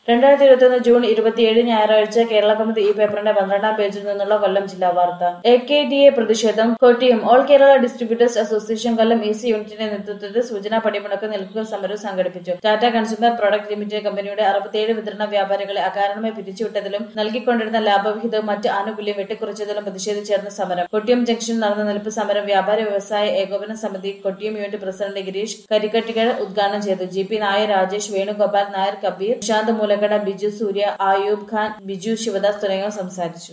രണ്ടായിരത്തി ഇരുപത്തിയൊന്ന് ജൂൺ ഇരുപത്തിയേഴ് ഞായറാഴ്ച കേരള കൗമുദി ഈ പേപ്പറിന്റെ പന്ത്രണ്ടാം പേജിൽ നിന്നുള്ള കൊല്ലം ജില്ലാ വാർത്ത എ കെ ഡി എ പ്രതിഷേധം Kottiyam all Kerala distributors association Kollam E C യൂണിറ്റിന്റെ നേതൃത്വത്തിൽ സൂചനാ പടിമുടക്ക് നിൽക്കുക സമരം സംഘടിപ്പിച്ചു ടാറ്റ കൺസ്യൂമർ പ്രോഡക്റ്റ് ലിമിറ്റഡ് കമ്പനിയുടെ അറുപത്തിയേഴ് വിതരണ വ്യാപാരികളെ അകാരണമായി പിരിച്ചുവിട്ടതിലും നൽകിക്കൊണ്ടിരുന്ന ലാഭവിഹിതവും മറ്റ് ആനുകൂല്യം വെട്ടിക്കുറച്ചതിലും പ്രതിഷേധിച്ചായിരുന്നു സമരം കൊട്ടിയം ജംഗ്ഷനിൽ നടന്ന നിൽപ്പ് സമരം വ്യാപാരി വ്യവസായ ഏകോപന സമിതി കൊട്ടിയം യൂണിറ്റ് പ്രസിഡന്റ് ഗിരീഷ് കരിക്കട്ടികൾ ഉദ്ഘാടനം ചെയ്തു ജി പി നായർ രാജേഷ് വേണുഗോപാൽ നായർ കബീർ നിശാന്ത് മൂലക്കട ബിജു സൂര്യ ആയൂബ് ഖാൻ ബിജു ശിവദാസ് തുടങ്ങിയവർ സംസാരിച്ചു